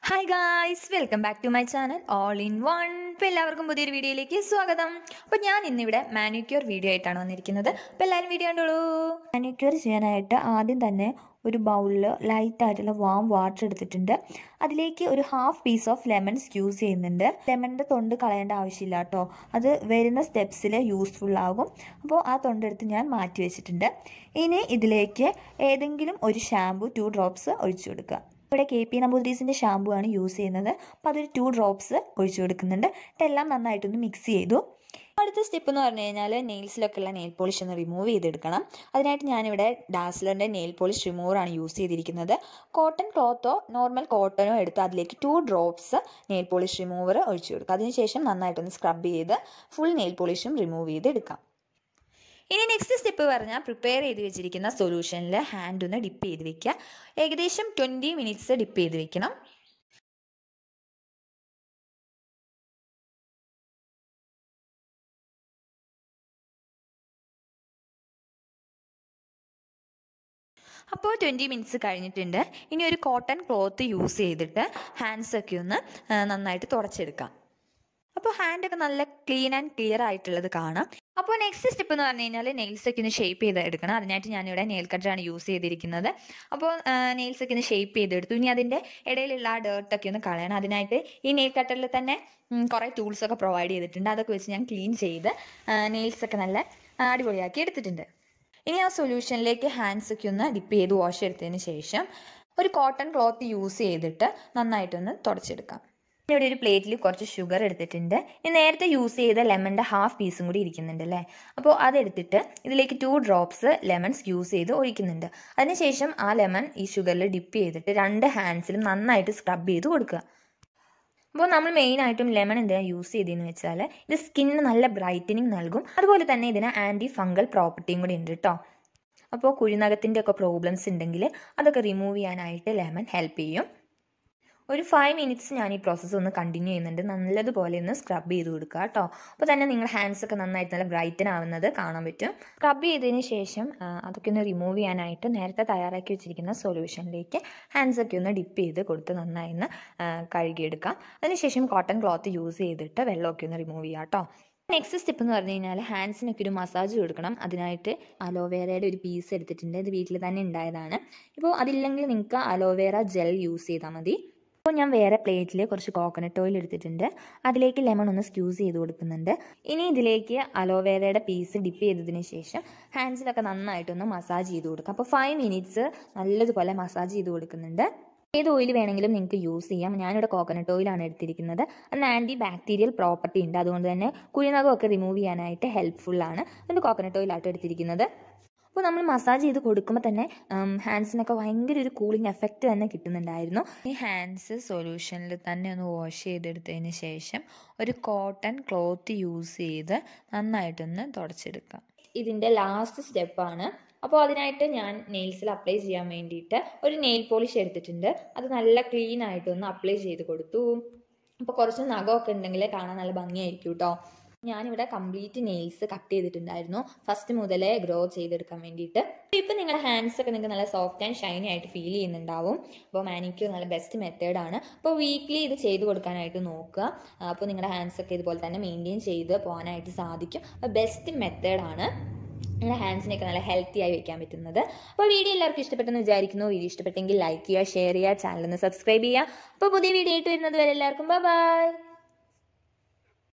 hi guys welcome back to my channel all in one അപ്പോൾ എല്ലാവർക്കും പുതിയൊരു വീഡിയോയിലേക്ക് സ്വാഗതം അപ്പോൾ ഞാൻ ഇന്നിവിടെ മാനിക്യൂർ വീഡിയോ ആയിട്ടാണ് വന്നിരിക്കുന്നത് അപ്പോൾ എല്ലാവരും വീഡിയോ കണ്ടോളൂ മാനിക്യൂർ ചെയ്യാനായിട്ട് ആദ്യം തന്നെ ഒരു ബൗളിൽ ലൈറ്റ് ആയിട്ടുള്ള വാം വാട്ടർ എടുത്തിട്ടുണ്ട് അതിലേക്ക് ഒരു half piece of lemon use ചെയ്യുന്നുണ്ട് ലെമണിൻ്റെ തൊണ്ട് കളയേണ്ട ആവശ്യമില്ല കേട്ടോ അത് വരുന്ന സ്റ്റെപ്സിൽ യൂസ്ഫുൾ ആകും അപ്പോൾ ആ തൊണ്ടെടുത്ത് ഞാൻ മാറ്റി വെച്ചിട്ടുണ്ട് ഇനി ഇതിലേക്ക് ഏതെങ്കിലും ഒരു ഷാമ്പു ടു ഡ്രോപ്സ് ഒഴിച്ചു കൊടുക്കുക ഇവിടെ കെ പി നമ്പൂതിരീസിൻ്റെ ഷാമ്പു ആണ് യൂസ് ചെയ്യുന്നത് അപ്പോൾ അതൊരു ടു ഡ്രോപ്സ് ഒഴിച്ചു കൊടുക്കുന്നുണ്ട് ഇതെല്ലാം നന്നായിട്ടൊന്ന് മിക്സ് ചെയ്തു അടുത്ത സ്റ്റെപ്പ് എന്ന് പറഞ്ഞു കഴിഞ്ഞാൽ നെയിൽസിലൊക്കെ ഉള്ള നെയിൽ പോളിഷ് ഒന്ന് റിമൂവ് ചെയ്തെടുക്കണം അതിനായിട്ട് ഞാനിവിടെ ഡാസ്ലറിൻ്റെ നെയിൽ പോളിഷ് റിമൂവറാണ് യൂസ് ചെയ്തിരിക്കുന്നത് കോട്ടൺ ക്ലോത്തോ നോർമൽ കോട്ടനോ എടുത്ത് അതിലേക്ക് two drops nail polish remover ഒഴിച്ചു കൊടുക്കുക അതിനുശേഷം നന്നായിട്ടൊന്ന് സ്ക്രബ് ചെയ്ത് ഫുൾ നെയിൽ പോളിഷും റിമൂവ് ചെയ്തെടുക്കാം ഇനി നെക്സ്റ്റ് സ്റ്റെപ്പ് പറഞ്ഞാൽ പ്രിപ്പയർ ചെയ്ത് വെച്ചിരിക്കുന്ന സൊല്യൂഷനിൽ ഹാൻഡ് ഒന്ന് ഡിപ്പ് ചെയ്ത് വെക്കുക ഏകദേശം ട്വൻറ്റി മിനിറ്റ്സ് ഡിപ്പ് ചെയ്ത് വെക്കണം അപ്പോൾ ട്വൻറ്റി മിനിറ്റ്സ് കഴിഞ്ഞിട്ടുണ്ട് ഇനി ഒരു കോട്ടൺ ക്ലോത്ത് യൂസ് ചെയ്തിട്ട് ഹാൻഡ്സൊക്കെ ഒന്ന് നന്നായിട്ട് തുടച്ചെടുക്കാം അപ്പോൾ ഹാൻഡൊക്കെ നല്ല ക്ലീൻ ആൻഡ് ക്ലിയർ ആയിട്ടുള്ളത് കാണാം അപ്പോൾ നെക്സ്റ്റ് സ്റ്റെപ്പ് എന്ന് പറഞ്ഞു കഴിഞ്ഞാൽ നെയിൽസ് ഒക്കെ ഒന്ന് ഷേപ്പ് ചെയ്ത് എടുക്കണം അതിനായിട്ട് ഞാനിവിടെ നെയിൽ കട്ടറാണ് യൂസ് ചെയ്തിരിക്കുന്നത് അപ്പോൾ നെയിൽസ് ഒക്കെ ഒന്ന് ഷേപ്പ് ചെയ്തെടുത്തു ഇനി അതിൻ്റെ ഇടയിലുള്ള ആ ഡേർട്ടൊക്കെ ഒന്ന് കളയണം അതിനായിട്ട് ഈ നെയിൽ കട്ടറിൽ തന്നെ കുറേ ടൂൾസ് ഒക്കെ പ്രൊവൈഡ് ചെയ്തിട്ടുണ്ട് അതൊക്കെ വെച്ച് ഞാൻ ക്ലീൻ ചെയ്ത് നെയിൽസ് ഒക്കെ നല്ല അടിപൊളിയാക്കി എടുത്തിട്ടുണ്ട് ഇനി ആ സൊല്യൂഷനിലേക്ക് ഹാൻഡ്സ് ഒക്കെ ഒന്ന് ഡിപ്പ് ചെയ്ത് വാഷ് എടുത്തതിന് ശേഷം ഒരു കോട്ടൺ ക്ലോത്ത് യൂസ് ചെയ്തിട്ട് നന്നായിട്ടൊന്ന് തുടച്ചെടുക്കാം ഇവിടെ ഒരു പ്ലേറ്റിൽ കുറച്ച് ഷുഗർ എടുത്തിട്ടുണ്ട് ഇനി നേരത്തെ യൂസ് ചെയ്ത ലെമണിൻ്റെ ഹാഫ് പീസും കൂടി ഇരിക്കുന്നുണ്ട് അല്ലേ അപ്പോൾ അതെടുത്തിട്ട് ഇതിലേക്ക് ടു ഡ്രോപ്സ് ലെമൺസ് യൂസ് ചെയ്ത് ഒഴിക്കുന്നുണ്ട് അതിനുശേഷം ആ ലെമൺ ഈ ഷുഗറിൽ ഡിപ്പ് ചെയ്തിട്ട് രണ്ട് ഹാൻഡ്സിലും നന്നായിട്ട് സ്ക്രബ് ചെയ്ത് കൊടുക്കുക അപ്പോൾ നമ്മൾ മെയിനായിട്ടും ലെമൺ എന്തിനാണ് യൂസ് ചെയ്തതെന്ന് വെച്ചാൽ ഇത് സ്കിന്നിന് നല്ല ബ്രൈറ്റനിങ് നൽകും അതുപോലെ തന്നെ ഇതിന് ആൻറ്റി ഫംഗൽ പ്രോപ്പർട്ടിയും കൂടി ഉണ്ട് കേട്ടോ അപ്പോൾ കുഴിനകത്തിൻ്റെ ഒക്കെ പ്രോബ്ലംസ് ഉണ്ടെങ്കിൽ അതൊക്കെ റിമൂവ് ചെയ്യാനായിട്ട് ലെമൺ ഹെൽപ്പ് ചെയ്യും ഒരു ഫൈവ് മിനിറ്റ്സ് ഞാൻ ഈ പ്രോസസ്സ് ഒന്ന് കണ്ടിന്യൂ ചെയ്യുന്നുണ്ട് നല്ലതുപോലെ ഒന്ന് സ്ക്രബ് ചെയ്ത് കൊടുക്കുക കേട്ടോ അപ്പോൾ തന്നെ നിങ്ങളുടെ ഹാൻഡ്സ് ഒക്കെ നന്നായിട്ട് നല്ല ബ്രൈറ്റൻ ആവുന്നത് കാണാൻ പറ്റും സ്ക്രബ് ചെയ്തതിന് ശേഷം അതൊക്കെ ഒന്ന് റിമൂവ് ചെയ്യാനായിട്ട് നേരത്തെ തയ്യാറാക്കി വെച്ചിരിക്കുന്ന സൊല്യൂഷനിലേക്ക് ഹാൻഡ്സ് ഒക്കെ ഒന്ന് ഡിപ്പ് ചെയ്ത് കൊടുത്ത് നന്നായി ഒന്ന് കഴുകിയെടുക്കാം അതിനുശേഷം കോട്ടൺ ക്ലോത്ത് യൂസ് ചെയ്തിട്ട് വെള്ളമൊക്കെ ഒന്ന് റിമൂവ് ചെയ്യാം കേട്ടോ നെക്സ്റ്റ് സ്റ്റെപ്പ് എന്ന് പറഞ്ഞു കഴിഞ്ഞാൽ ഹാൻഡ്സിനൊക്കെ ഒരു മസാജ് കൊടുക്കണം അതിനായിട്ട് അലോവേറയുടെ ഒരു പീസ് എടുത്തിട്ടുണ്ട് ഇത് വീട്ടിൽ തന്നെ ഉണ്ടായതാണ് ഇപ്പോൾ അതില്ലെങ്കിൽ നിങ്ങൾക്ക് അലോവേറ ജെൽ യൂസ് ചെയ്താൽ മതി അപ്പോൾ ഞാൻ വേറെ പ്ലേറ്റിൽ കുറച്ച് കോക്കനട്ട് ഓയിൽ എടുത്തിട്ടുണ്ട് അതിലേക്ക് ലെമൺ ഒന്ന് സ്ക്യൂസ് ചെയ്ത് കൊടുക്കുന്നുണ്ട് ഇനി ഇതിലേക്ക് അലോവേറയുടെ പീസ് ഡിപ്പ് ചെയ്തതിന് ശേഷം ഹാൻഡ്സിലൊക്കെ നന്നായിട്ടൊന്ന് മസാജ് ചെയ്ത് കൊടുക്കാം അപ്പോൾ ഫൈവ് മിനിറ്റ്സ് നല്ലതുപോലെ മസാജ് ചെയ്ത് കൊടുക്കുന്നുണ്ട് ഏത് ഓയിൽ വേണമെങ്കിലും നിങ്ങൾക്ക് യൂസ് ചെയ്യാം ഞാനിവിടെ കോക്കനട്ട് ഓയിലാണ് എടുത്തിരിക്കുന്നത് അതിന് ആൻറ്റി ബാക്ടീരിയൽ പ്രോപ്പർട്ടി ഉണ്ട് അതുകൊണ്ട് തന്നെ കുഴിനകമൊക്കെ റിമൂവ് ചെയ്യാനായിട്ട് ഹെൽപ്ഫുള്ളാണ് അതുകൊണ്ട് കോക്കനട്ട് ഓയിലായിട്ട് എടുത്തിരിക്കുന്നത് അപ്പോൾ നമ്മൾ മസാജ് ചെയ്ത് കൊടുക്കുമ്പോൾ തന്നെ ഹാൻഡ്സിനൊക്കെ ഭയങ്കര ഒരു കൂളിംഗ് എഫക്റ്റ് തന്നെ കിട്ടുന്നുണ്ടായിരുന്നു ഈ ഹാൻഡ്സ് സൊല്യൂഷനിൽ തന്നെ ഒന്ന് വാഷ് ചെയ്തെടുത്തതിന് ശേഷം ഒരു കോട്ടൺ ക്ലോത്ത് യൂസ് ചെയ്ത് നന്നായിട്ടൊന്ന് തുടച്ചെടുക്കാം ഇതിൻ്റെ ലാസ്റ്റ് സ്റ്റെപ്പാണ് അപ്പോൾ അതിനായിട്ട് ഞാൻ നെയിൽസിൽ അപ്ലൈ ചെയ്യാൻ വേണ്ടിയിട്ട് ഒരു നെയിൽ പോളിഷ് എടുത്തിട്ടുണ്ട് അത് നല്ല ക്ലീൻ ആയിട്ടൊന്ന് അപ്ലൈ ചെയ്ത് കൊടുത്തു അപ്പോൾ കുറച്ച് നഖമൊക്കെ ഉണ്ടെങ്കിൽ കാണാൻ നല്ല ഭംഗിയായിരിക്കും കേട്ടോ ഞാനിവിടെ കംപ്ലീറ്റ് നെയിൽസ് കട്ട് ചെയ്തിട്ടുണ്ടായിരുന്നു ഫസ്റ്റ് മുതലേ ഗ്രോ ചെയ്തെടുക്കാൻ വേണ്ടിയിട്ട് ഇപ്പം നിങ്ങളുടെ ഹാൻഡ്സ് ഒക്കെ നിങ്ങൾക്ക് നല്ല സോഫ്റ്റ് ആൻഡ് ഷൈനി ആയിട്ട് ഫീൽ ചെയ്യുന്നുണ്ടാവും അപ്പോൾ മാനിക്യൂർ നല്ല ബെസ്റ്റ് മെത്തേഡാണ് അപ്പോൾ വീക്ക്ലി ഇത് ചെയ്ത് കൊടുക്കാനായിട്ട് നോക്കുക അപ്പോൾ നിങ്ങളുടെ ഹാൻഡ്സ് ഒക്കെ ഇതുപോലെ തന്നെ മെയിൻറ്റെയിൻ ചെയ്ത് പോകാനായിട്ട് സാധിക്കും അപ്പോൾ ബെസ്റ്റ് മെത്തേഡാണ് നിങ്ങളുടെ ഹാൻഡ്സിനെയൊക്കെ നല്ല ഹെൽത്തി ആയി വെക്കാൻ പറ്റുന്നത് അപ്പോൾ വീഡിയോ എല്ലാവർക്കും ഇഷ്ടപ്പെട്ടെന്ന് വിചാരിക്കുന്നു വീഡിയോ ഇഷ്ടപ്പെട്ടെങ്കിൽ ലൈക്ക് ചെയ്യുക ഷെയർ ചെയ്യുക ചാനൽ ഒന്ന് സബ്സ്ക്രൈബ് ചെയ്യുക അപ്പോൾ പുതിയ വീഡിയോ ആയിട്ട് വരുന്നത് വരെ എല്ലാവർക്കും ബൈ